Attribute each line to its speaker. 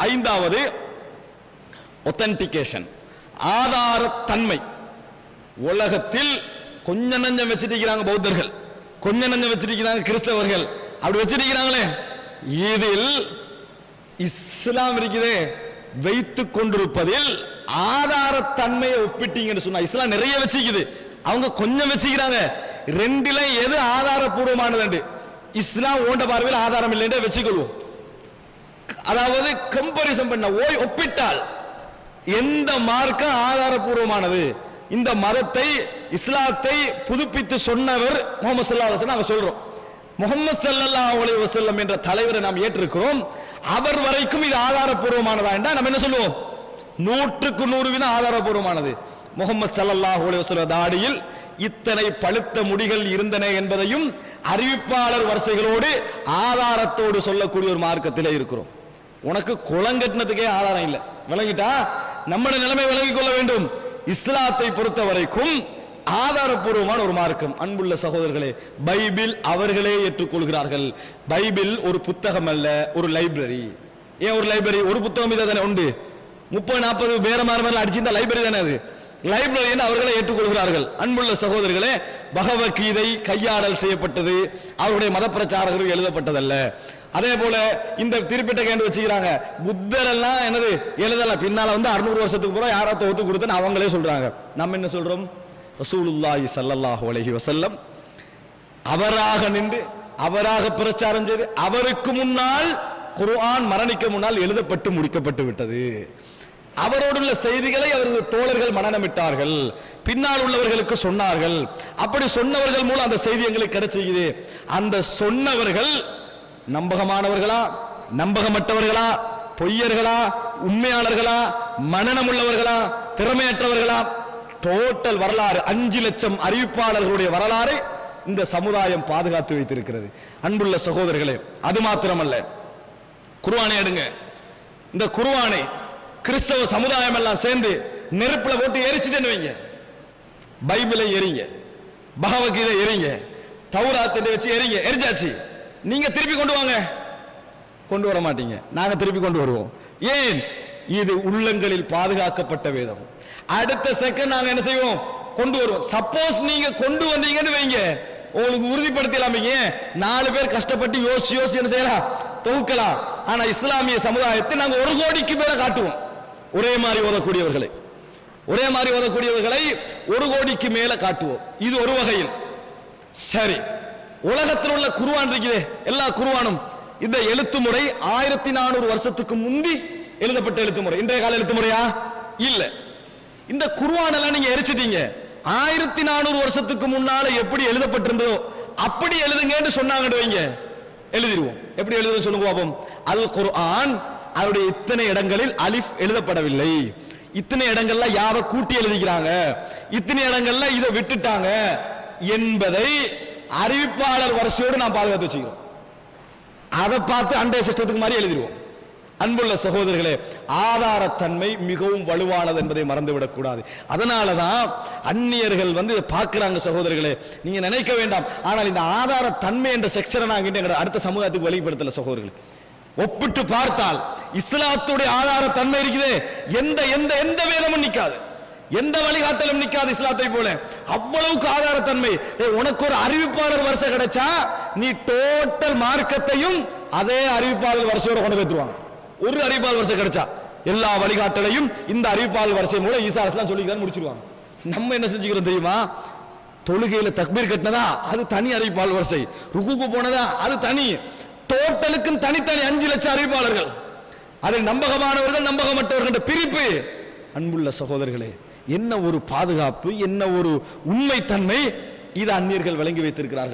Speaker 1: ஐந்தாவது ஒத்தன்டிகேஷன் ஆதாரத்தன்மை உலகத்தில் கொஞ்ச நஞ்சம் வச்சிருக்கிறாங்க பௌத்தர்கள் கொஞ்ச நஞ்சம் வச்சிருக்கிறாங்க கிறிஸ்தவர்கள் அப்படி வச்சிருக்கிறாங்களே இதில் இஸ்லாம் இருக்குதே வைத்துக் கொண்டிருப்பதில் ஆதாரத்தன்மையை ஒப்பிட்டீங்கன்னு சொன்னா இஸ்லாம் நிறைய வச்சிக்குது அவங்க கொஞ்சம் வச்சுக்கிறாங்க ரெண்டுல எது ஆதாரபூர்வமானது இஸ்லாம் ஓண்ட பார்வையில் ஆதாரம் இல்லைன்னு வச்சுக்கொள்வோம் அதாவது கம்பரிசன் பண்ண ஓய் ஒப்பிட்டால் எந்த மார்க்கம் ஆதாரபூர்வமானது இந்த மதத்தை இஸ்லாத்தை புதுப்பித்து சொன்னவர் முகமது சல்லா நாங்க சொல்றோம் முகமது ஸல்லல்லாஹு அலைஹி வஸல்லம் என்ற தலைவரை நாம் ஏற்றிருக்கிறோம் அவர் வரைக்கும் இது ஆதாரபூர்வமானதா என்றால் நம்ம என்ன சொல்லுவோம் நூற்றுக்கு நூறு வீதம் ஆதாரபூர்வமானது முகமது ஸல்லல்லாஹு அலைஹி வஸல்லம் தாடியில் இத்தனை பழுத்த முடிகள் இருந்தன என்பதையும் அறிவிப்பாளர் வரிசைகளோடு ஆதாரத்தோடு சொல்லக்கூடிய ஒரு மார்க்கத்திலே இருக்கிறோம் உனக்கு குளங்கட்டினதுக்கே ஆதாரம் இல்லை விளங்கிட்டா நம்முடைய நிலைமை விளங்கிக் கொள்ள வேண்டும் இஸ்லாத்தை பொறுத்த வரைக்கும் ஆதாரபூர்வமான ஒரு மார்க்கம் அன்புள்ள சகோதரர்களே பைபிள் அவர்களே ஏற்றுக்கொள்கிறார்கள் பைபிள் ஒரு புத்தகம் அல்ல ஒரு லைப்ரரி ஏன் ஒரு லைப்ரரி ஒரு புத்தகம் இதை தானே உண்டு முப்பது நாற்பது வேற மாதிரி மாதிரி அடிச்சிருந்தா லைப்ரரி தானே அது லைப்ரரி என்று அவர்களே ஏற்றுக்கொள்கிறார்கள் அன்புள்ள சகோதரர்களே பகவத்கீதை கையாடல் செய்யப்பட்டது அவருடைய மத பிரச்சாரகர்கள் எழுதப்பட்டதல்ல அதே போல இந்த திருப்பிட்ட கேண்டு வச்சுக்கிறாங்க புத்தர் எல்லாம் என்னது எழுதலாம் பின்னால வந்து அறுநூறு வருஷத்துக்கு பிறகு யாரோ தொகுத்து கொடுத்துன்னு அவங்களே சொல்றாங்க நம்ம என்ன சொல்றோம் ரசூலுல்லாஹி ஸல்லல்லாஹு அலைஹி வஸல்லம் அவராக நின்று அவராக பிரச்சாரம் செய்து அவருக்கு முன்னால் குர்ஆன் மரணிக்க முன்னால் எழுதப்பட்டு முடிக்கப்பட்டு விட்டது அவரோடுள்ள செய்திகளை அவரது தோழர்கள் மனநமிட்டார்கள் பின்னால் உள்ளவர்களுக்கு சொன்னார்கள் அப்படி சொன்னவர்கள் மூலம் அந்த செய்தி எங்களுக்கு கிடைச்சிக்குது அந்த சொன்னவர்கள் நம்பகமானவர்களா நம்பகமற்றவர்களா பொய்யர்களா உண்மையாளர்களா மனநம் உள்ளவர்களா திறமையற்றவர்களா டோட்டல் வரலாறு அஞ்சு லட்சம் அறிவிப்பாளர்களுடைய வரலாறு இந்த சமுதாயம் பாதுகாத்து வைத்திருக்கிறது அன்புள்ள சகோதரர்களே அது மாத்திரமல்ல குர்ஆனை எடுங்க இந்த குர்ஆனை கிறிஸ்தவ சமுதாயம் எல்லாம் சேர்ந்து நெருப்புல போட்டு எரிச்சுட்டேன்னு வைங்க பைபிளை எரிங்க பகவத்கீதை எரிங்க தௌராத்தை வச்சு எரிங்க எரிஞ்சாச்சு நீங்க திருப்பி கொண்டு வாங்க கொண்டு வர மாட்டீங்க நாங்க திருப்பி கொண்டு வருவோம் ஏன் இது உள்ளங்களில் பாதுகாக்கப்பட்ட வேதம் அடுத்த செகண்ட் நாங்க என்ன செய்வோம் கொண்டு வருவோம் சப்போஸ் நீங்க கொண்டு வந்தீங்கன்னு வைங்க உங்களுக்கு உறுதிப்படுத்தலாமீங்க நாலு பேர் கஷ்டப்பட்டு யோசிச்சு யோசிச்சு என்ன செய்யலாம் தொகுக்கலாம் ஆனா இஸ்லாமிய சமுதாயத்தை நாங்க ஒரு கோடிக்கு மேல காட்டுவோம் ஒரே மாதிரி ஓதக்கூடியவர்களை ஒரே மாதிரி ஓதக்கூடியவர்களை ஒரு கோடிக்கு மேல காட்டுவோம் இது ஒரு வகையில் சரி உலகத்தில் உள்ள குருவான் இருக்குதே எல்லா குருவானும் இந்த எழுத்து முறை ஆயிரத்தி நானூறு வருஷத்துக்கு முந்தி எழுதப்பட்ட எழுத்து முறை இன்றைய கால எழுத்து முறையா இல்ல இந்த குருவான் எல்லாம் நீங்க எரிச்சிட்டீங்க ஆயிரத்தி நானூறு வருஷத்துக்கு முன்னால எப்படி எழுதப்பட்டிருந்ததோ அப்படி எழுதுங்கன்னு சொன்னாங்கன்னு வைங்க எழுதிடுவோம் எப்படி எழுதுவோம் சொல்லுங்க பாப்போம் அல் குர்ஆன் அவருடைய இத்தனை இடங்களில் அலிஃப் எழுதப்படவில்லை இத்தனை இடங்கள்ல யாவ கூட்டி எழுதிக்கிறாங்க இத்தனை இடங்கள்ல இதை விட்டுட்டாங்க என்பதை அறிவிப்பாளர் வரிசையோடு நான் பாதுகாத்து வச்சுக்கிறோம் அதை பார்த்து அண்டைய சிஸ்டத்துக்கு மாதிரி எழுதிடுவோம் அன்புள்ள சகோதரர்களே ஆதாரத்தன்மை மிகவும் வலுவானது என்பதை மறந்துவிடக் கூடாது அதனால தான் அந்நியர்கள் வந்து இதை பார்க்கிறாங்க சகோதரர்களே நீங்க நினைக்க வேண்டாம் ஆனால் இந்த ஆதாரத்தன்மை என்ற செக்ஷனை நாங்கள் எங்களோட அடுத்த சமூகத்துக்கு வெளிப்படுத்தல சகோதரர்களே ஒப்பிட்டு பார்த்தால் இஸ்லாத்துடைய ஆதாரத்தன்மை இருக்குது எந்த எந்த எந்த வேதமும் நிக்காது எந்த வழிகாட்டலும் நிக்காது இஸ்லாத்தை போல அவ்வளவுக்கு ஆதாரத்தன்மை ஏய், உனக்கு ஒரு அறிவிப்பாளர் வரிசை கிடைச்சா நீ டோட்டல் மார்க்கத்தையும் அதே அறிவிப்பாளர் வரிசையோட கொண்டு போய்த்துருவாங்க ஒரு அறிவிப்பாளர் வரிசை கிடைச்சா எல்லா வழிகாட்டலையும் இந்த அறிவிப்பாளர் வரிசை மூலம் ஈசா அலிஸ்லாம் சொல்லிக்கிறான்னு முடிச்சிருவாங்க நம்ம என்ன செஞ்சுக்கிறோம் தெரியுமா தொழுகையில தக்பீர் கட்டினதா அது தனி அறிவிப்பாளர் வரிசை ருக்குக்கு போனதா அது தனி டோட்டலுக்கும் தனித்தனி அஞ்சு லட்சம் அறிவிப்பாளர்கள் அதில் நம்பகமானவர்கள் நம்பகமற்றவர்கள் என்ற பிரிப்பு அன்புள்ள சகோதரர்களே என்ன ஒரு பாதுகாப்பு என்ன ஒரு உண்மைத்தன்மை இது அந்நியர்கள் வழங்கி வைத்திருக்கிறார்கள்